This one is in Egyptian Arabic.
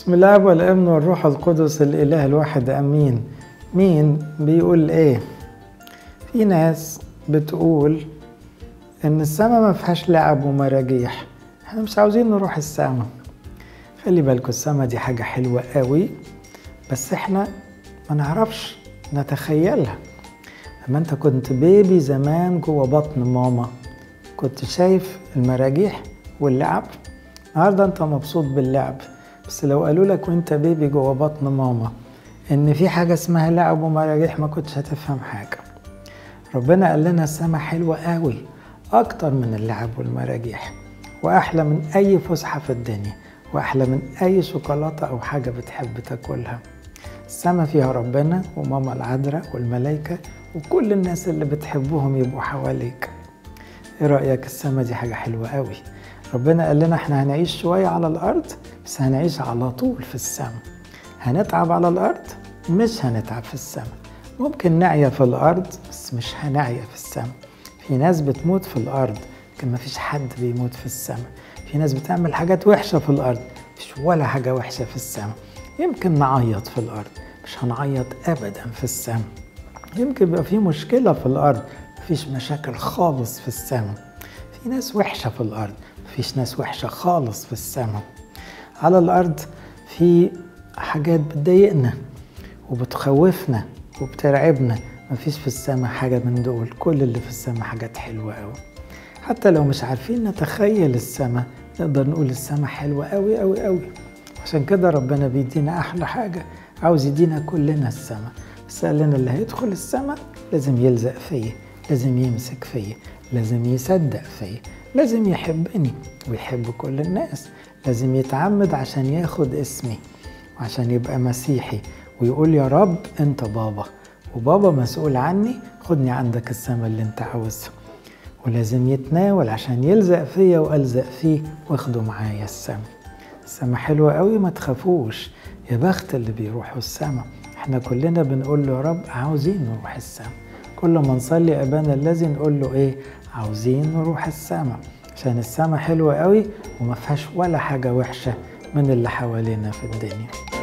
بسم الله والابن والروح القدس الاله الواحد امين مين بيقول ايه في ناس بتقول ان السماء ما فيهاش لعب ومراجيح احنا مش عاوزين نروح السماء خلي بالكم السماء دي حاجة حلوة قوي بس احنا ما نعرفش نتخيلها لما انت كنت بيبي زمان جوه بطن ماما كنت شايف المراجيح واللعب النهارده انت مبسوط باللعب بس لو قالوا لك وانت بيبي جوه بطن ماما ان في حاجه اسمها لعب ومراجيح ما كنتش هتفهم حاجه ربنا قال لنا السما حلوه قوي اكتر من اللعب والمراجيح واحلى من اي فسحه في الدنيا واحلى من اي شوكولاته او حاجه بتحب تاكلها السما فيها ربنا وماما العذراء والملائكه وكل الناس اللي بتحبهم يبقوا حواليك ايه رايك السما دي حاجه حلوه قوي ربنا قال لنا احنا هنعيش شويه على الارض بس هنعيش على طول في السما هنتعب على الارض مش هنتعب في السما ممكن نعيا في الارض بس مش هنعيا في السما في ناس بتموت في الارض لكن مفيش حد بيموت في السما في ناس بتعمل حاجات وحشه في الارض مفيش ولا حاجه وحشه في السما يمكن نعيط في الارض مش هنعيط ابدا في السما يمكن يبقى في مشكله في الارض مفيش مشاكل خالص في السما في ناس وحشه في الارض مفيش ناس وحشه خالص في السما على الارض في حاجات بتضايقنا وبتخوفنا وبترعبنا مفيش في السما حاجة من دول كل اللي في السما حاجات حلوة أوي حتى لو مش عارفين نتخيل السما نقدر نقول السما حلوة أوي أوي أوي عشان كده ربنا بيدينا أحلى حاجة عاوز يدينا كلنا السما بس قال لنا اللي هيدخل السما لازم يلزق فيا لازم يمسك فيا لازم يصدق فيا لازم يحبني ويحب كل الناس لازم يتعمد عشان ياخد اسمي وعشان يبقى مسيحي ويقول يا رب انت بابا وبابا مسؤول عني خدني عندك السما اللي انت عاوزها ولازم يتناول عشان يلزق فيا والزق فيه واخده معايا السما السما حلوة قوي ما تخافوش يا بخت اللي بيروحوا السما احنا كلنا بنقول له يا رب عاوزين نروح السما كل ما نصلي ابانا الذي نقول له ايه عاوزين نروح السما عشان السما حلوة قوي وما فيهاش ولا حاجة وحشة من اللي حوالينا في الدنيا